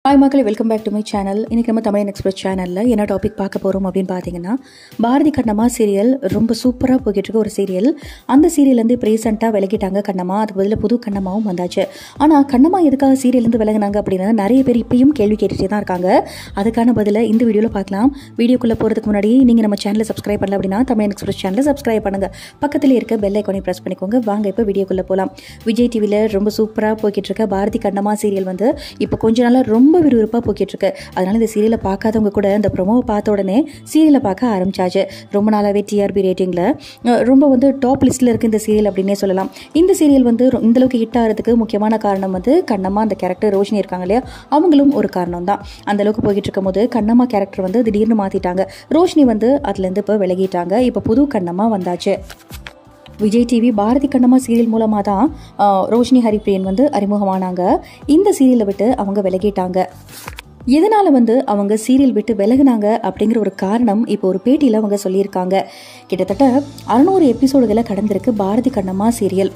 hi மக்களே welcome back to my channel இன்றைக்கி நம்ம தமிழ் எக்ஸ்பிரஸ் சேனலில் என்ன டாபிக் பார்க்க போகிறோம் அப்படின்னு பார்த்தீங்கன்னா பாரதி கண்ணம்மா சீரியல் ரொம்ப சூப்பராக போய்கிட்டு இருக்க ஒரு சீரியல் அந்த சீரியல்லேருந்து இப்போ ரீசெண்டாக விலகிட்டாங்க கண்ணம்மா அதுக்கு பதில் புது கண்ணம்மாவும் வந்தாச்சு ஆனால் கண்ணம்மா எதுக்காக சீரியல்லேருந்து விலகினாங்க அப்படின்னா நிறைய பேர் இப்பயும் கேள்வி கேட்டுகிட்டே தான் இருக்காங்க அதுக்கான பதிலை இந்த வீடியோவில் பார்க்கலாம் வீடியோக்குள்ளே போகிறதுக்கு முன்னாடி நீங்கள் நம்ம சேனலை சப்ஸ்கிரைப் பண்ணல அப்படின்னா தமிழ் எக்ஸ்பிரஸ் சேனலை சப்ஸ்கிரைப் பண்ணுங்கள் பக்கத்தில் இருக்க பெல் ஐக்கானை ப்ரெஸ் பண்ணிக்கோங்க வாங்க இப்போ வீடியோக்குள்ளே போகலாம் விஜய் டிவியில் ரொம்ப சூப்பராக போய்கிட்டு இருக்க பாரதி கண்ணம்மா சீரியல் வந்து இப்போ கொஞ்ச நாளாக ரொம்ப விறுவிறுப்பாக போய்கிட்டு இருக்கு அதனால இந்த சீரியலை பார்க்காதவங்க கூட இந்த ப்ரொமோவை பார்த்த உடனே சீரியலை பார்க்க ஆரம்பிச்சாச்சு ரொம்ப நாளாகவே டிஆர்பி ரேட்டிங்கில் ரொம்ப வந்து டாப் லிஸ்ட்டில் இருக்குது இந்த சீரியல் அப்படின்னே சொல்லலாம் இந்த சீரியல் வந்து ரொ- இந்த அளவுக்கு ஹிட் ஆகிறதுக்கு முக்கியமான காரணம் வந்து கண்ணம்மா அந்த கேரக்டர் ரோஷினி இருக்காங்க இல்லையா அவங்களும் ஒரு காரணம் தான் அந்த அளவுக்கு போய்கிட்டு இருக்கும்போது கண்ணம்மா கேரக்டர் வந்து திடீர்னு மாற்றிட்டாங்க ரோஷினி வந்து அதுலேருந்து இப்போ விலகிட்டாங்க இப்போ புது கண்ணம்மா வந்தாச்சு விஜய் டிவி பாரதி கண்ணம்மா சீரியல் மூலமாக தான் ஆஹ், ரோஷினி ஹரிப்ரியன் வந்து அறிமுகமானாங்க இந்த சீரியலை விட்டு அவங்க விலகிட்டாங்க எதனால் வந்து அவங்க சீரியல் விட்டு விலகுனாங்க அப்படிங்கிற ஒரு காரணம் இப்போ ஒரு பேட்டியில் அவங்க சொல்லியிருக்காங்க கிட்டத்தட்ட அறநூறு எபிசோடுகளை கடந்திருக்கு பாரதி கண்ணம்மா சீரியல்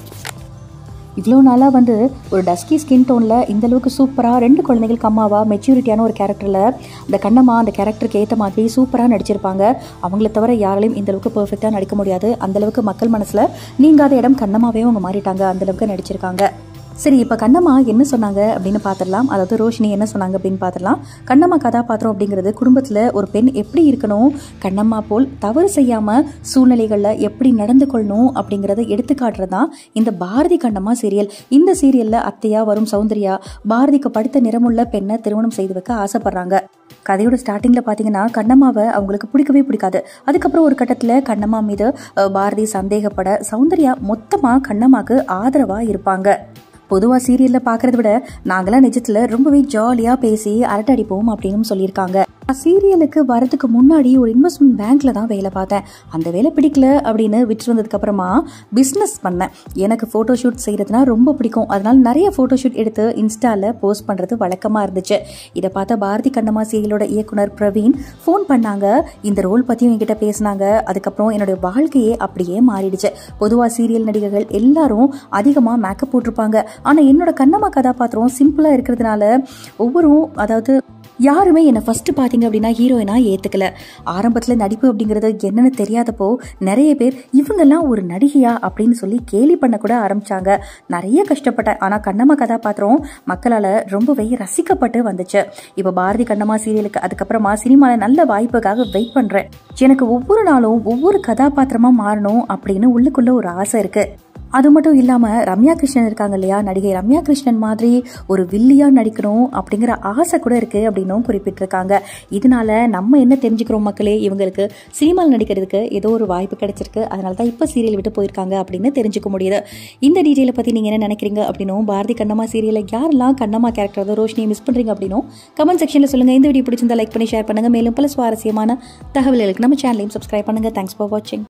இவ்வளோ நாளாக வந்து ஒரு டஸ்கி ஸ்கின் டோனில் இந்த அளவுக்கு சூப்பராக ரெண்டு குழந்தைகளுக்கு அம்மாவா மெச்சூரிட்டியான ஒரு கேரக்டரில் அந்த கண்ணம்மா அந்த கேரக்டருக்கு ஏற்ற மாதிரி சூப்பராக நடிச்சிருப்பாங்க அவங்கள தவிர யாராலையும் இந்த அளவுக்கு பெர்ஃபெக்டாக நடிக்க முடியாது அந்த அளவுக்கு மக்கள் மனசில் நீங்காத இடம் கண்ணம்மாவே அவங்க மாறிட்டாங்க அந்த அளவுக்கு நடிச்சிருக்காங்க சரி இப்போ கண்ணம்மா என்ன சொன்னாங்க அப்படின்னு பார்த்துடலாம் அதாவது ரோஷினி என்ன சொன்னாங்க அப்படின்னு பார்த்துடலாம் கண்ணம்மா கதாபாத்திரம் அப்படிங்கிறது குடும்பத்தில் ஒரு பெண் எப்படி இருக்கணும் கண்ணம்மா போல் தவறு செய்யாமல் சூழ்நிலைகளில் எப்படி நடந்து கொள்ளணும் அப்படிங்கிறத எடுத்துக்காட்டுறது தான் இந்த பாரதி கண்ணம்மா சீரியல் இந்த சீரியலில் அத்தையா வரும் சௌந்தர்யா பாரதிக்கு படுத்த நிறமுள்ள பெண்ணை திருமணம் செய்து வைக்க ஆசைப்படுறாங்க கதையோட ஸ்டார்டிங்கில் பார்த்தீங்கன்னா கண்ணம்மாவை அவங்களுக்கு பிடிக்கவே பிடிக்காது அதுக்கப்புறம் ஒரு கட்டத்தில் கண்ணம்மா மீது அஹ், பாரதி சந்தேகப்பட சௌந்தர்யா மொத்தமாக கண்ணம்மாக்கு ஆதரவாக இருப்பாங்க பொதுவாக சீரியலில் பார்க்குறத விட நாங்களாம் நிஜத்தில் ரொம்பவே ஜாலியாக பேசி அரட்டை அடிப்போம் அப்படின்னு சொல்லியிருக்காங்க நான் சீரியலுக்கு வரதுக்கு முன்னாடி ஒரு இன்வெஸ்ட்மெண்ட் பேங்க்ல தான் வேலை பார்த்தேன் அந்த வேலை பிடிக்கல அப்படின்னு விட்டு வந்ததுக்கு அப்புறமா பிஸ்னஸ் பண்ணேன் எனக்கு ஃபோட்டோ ஷூட் செய்கிறதுனா ரொம்ப பிடிக்கும் அதனால நிறைய ஃபோட்டோ ஷூட் எடுத்து இன்ஸ்டாவில் போஸ்ட் பண்ணுறது வழக்கமாக இருந்துச்சு இதை பார்த்த பாரதி கண்ணம்மா சீரியலோட இயக்குனர் பிரவீன் ஃபோன் பண்ணாங்க இந்த ரோல் பற்றியும் என்கிட்ட பேசினாங்க அதுக்கப்புறம் என்னுடைய வாழ்க்கையே அப்படியே மாறிடுச்சு பொதுவாக சீரியல் நடிகர்கள் எல்லாரும் அதிகமாக மேக்கப் போட்டிருப்பாங்க ஆனால் என்னோட கண்ணம்மா கதாபாத்திரம் சிம்பிளாக இருக்கிறதுனால ஒவ்வொரும் அதாவது யாருமே என்னை ஃபர்ஸ்ட் பார்த்தீங்க அப்படின்னா ஹீரோயினா ஏற்றுக்கல ஆரம்பத்தில் நடிப்பு அப்படிங்கிறது என்னன்னு தெரியாதப்போ நிறைய பேர் இவங்கெல்லாம் ஒரு நடிகையா அப்படின்னு சொல்லி கேலி பண்ண கூட ஆரம்பிச்சாங்க நிறைய கஷ்டப்பட்டேன் ஆனால் கண்ணம்மா கதாபாத்திரம் மக்களால் ரொம்பவே ரசிக்கப்பட்டு வந்துச்சு இப்போ பாரதி கண்ணம்மா சீரியலுக்கு அதுக்கப்புறமா சினிமாவில் நல்ல வாய்ப்புக்காக வெயிட் பண்ணுறேன் எனக்கு ஒவ்வொரு நாளும் ஒவ்வொரு கதாபாத்திரமாக மாறணும் அப்படின்னு உள்ளுக்குள்ள ஒரு ஆசை இருக்கு அது மட்டும் இல்லாமல் ரம்யா கிருஷ்ணன் இருக்காங்க இல்லையா நடிகை ரம்யா கிருஷ்ணன் மாதிரி ஒரு வில்லியா நடிக்கணும் அப்படிங்கிற ஆசை கூட இருக்கு அப்படின்னும் குறிப்பிட்டிருக்காங்க இதனால நம்ம என்ன தெரிஞ்சுக்கிறோம் மக்களே இவங்களுக்கு சினிமாவில் நடிக்கிறதுக்கு ஏதோ ஒரு வாய்ப்பு கிடைச்சிருக்கு அதனால தான் இப்போ சீரியல் விட்டு போயிருக்காங்க அப்படின்னு தெரிஞ்சுக்க முடியுது இந்த டீட்டெயிலை பற்றி நீங்கள் என்ன நினைக்கிறீங்க அப்படின்னும் பாரதி கண்ணம்மா சீரியலை யாரெல்லாம் கண்ணம்மா கேரக்டர் தான் ரோஷினியை மிஸ் பண்ணுறீங்க அப்படின்னும் கமெண்ட் செக்ஷனில் சொல்லுங்கள் இந்த வீடியோ பிடிச்சிருந்தா லைக் பண்ணி ஷேர் பண்ணுங்கள் மேலும் பல சுவாரஸ்யமான தகவல்களுக்கு நம்ம சேனலையும் சப்ஸ்கிரைப் பண்ணுங்கள் தேங்க்ஸ் ஃபார் வாட்சிங்